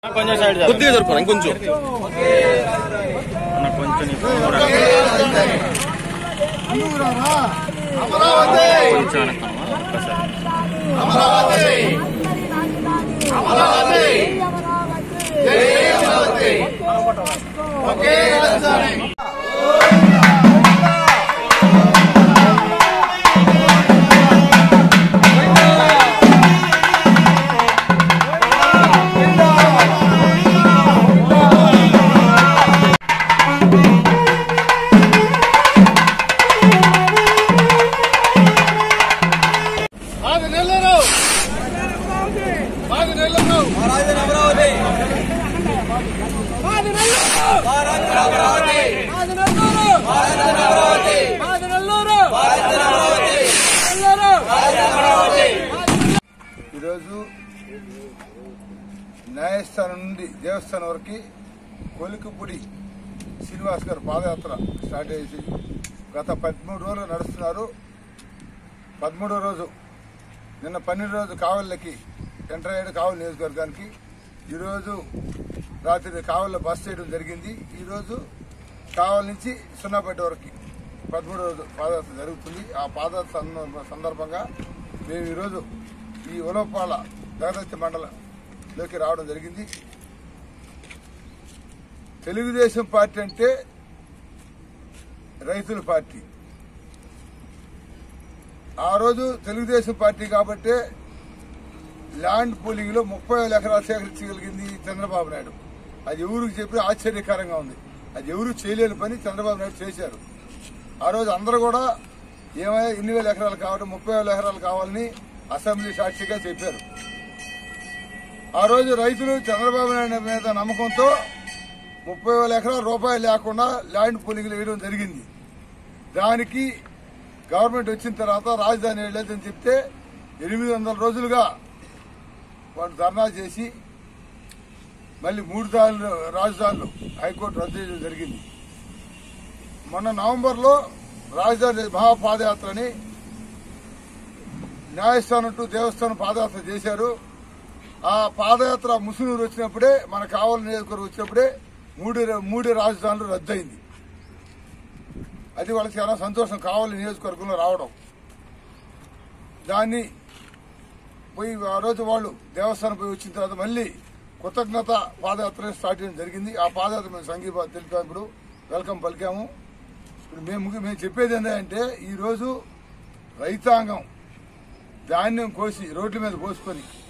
కొంచెం సైడ్ జరగండి. కొద్దిగా జరుపుకోండి ఇంకొంచెం అన్న, కొంచెం నీ ఫోన్ కూడా కొంచెం వెనక్కమ్మా, ఒక్కసారి. ఈరోజు న్యాయస్థానం నుండి దేవస్థానం వరకు కొలికపూడి శ్రీనివాస్ గారు పాదయాత్ర స్టార్ట్ చేసి గత పదమూడు రోజులు నడుస్తున్నారు పదమూడో రోజు నిన్న పన్నెండు రోజు కావలికి ఎంటర్ అయ్యాడు కావలి నియోజకవర్గానికి ఈరోజు రాత్రి కావలిలో బస్ చేయడం జరిగింది ఈరోజు కావలి నుంచి సున్నాపేట వరకు పదమూడో రోజు పాదయాత్ర జరుగుతుంది ఆ పాదయాత్ర సంద- సందర్భంగా మేము ఈరోజు ఈ ఉలవపాల జగదత్తి మండలంలోకి రావడం జరిగింది తెలుగుదేశం పార్టీ అంటే రైతుల పార్టీ ఆ రోజు తెలుగుదేశం పార్టీ కాబట్టే ల్యాండ్ పూలింగ్ లో ముప్పై వేల ఎకరాలు సేకరించగలిగింది చంద్రబాబు నాయుడు అది ఎవరికి చెప్పి ఆశ్చర్యకరంగా ఉంది అది ఎవరు చేయలేని పని చంద్రబాబు నాయుడు చేశారు ఆ రోజు అందరూ కూడా ఏమయ్యా ఇన్ని వేల ఎకరాలు కావడం ముప్పై వేల ఎకరాలు కావాలని అసెంబ్లీ సాక్షిగా చెప్పారు ఆ రోజు రైతులు చంద్రబాబు నాయుడు మీద నమ్మకంతో ముప్పై వేల ఎకరాల రూపాయలు లేకుండా ల్యాండ్ పూలింగ్లు వేయడం జరిగింది దానికి గవర్నమెంట్ వచ్చిన తర్వాత రాజధాని వెళ్ళేదని చెప్తే ఎనిమిది వందల రోజులుగా వాళ్ళు ధర్నా చేసి మళ్ళీ మూడు సార్లు రాజధానులు హైకోర్టు రద్దు చేయడం జరిగింది మొన్న నవంబర్లో రాజధాని మహాపాదయాత్రని న్యాయస్థానం టు దేవస్థానం పాదయాత్ర చేశారు ఆ పాదయాత్ర ముసునూరు వచ్చినప్పుడే మన కావలి నియోజకవర్గం వచ్చినప్పుడే మూడు మూడు రాజధానులు రద్దయింది అది వాళ్ళకి చాలా సంతోషం కావాలి నియోజకవర్గంలో రావడం దాన్ని పోయి ఆ రోజు వాళ్ళు దేవస్థానం పోయి వచ్చిన తర్వాత మళ్ళీ కృతజ్ఞత పాదయాత్ర స్టార్ట్ చేయడం జరిగింది ఆ పాదయాత్ర మేము సంఘీభావ తెలిపినప్పుడు వెల్కమ్ పలికాము ఇప్పుడు మేము ముగి- మేము చెప్పేది ఏంటంటే ఈ రోజు రైతాంగం ధాన్యం కోసి రోడ్ల మీద పోసుకొని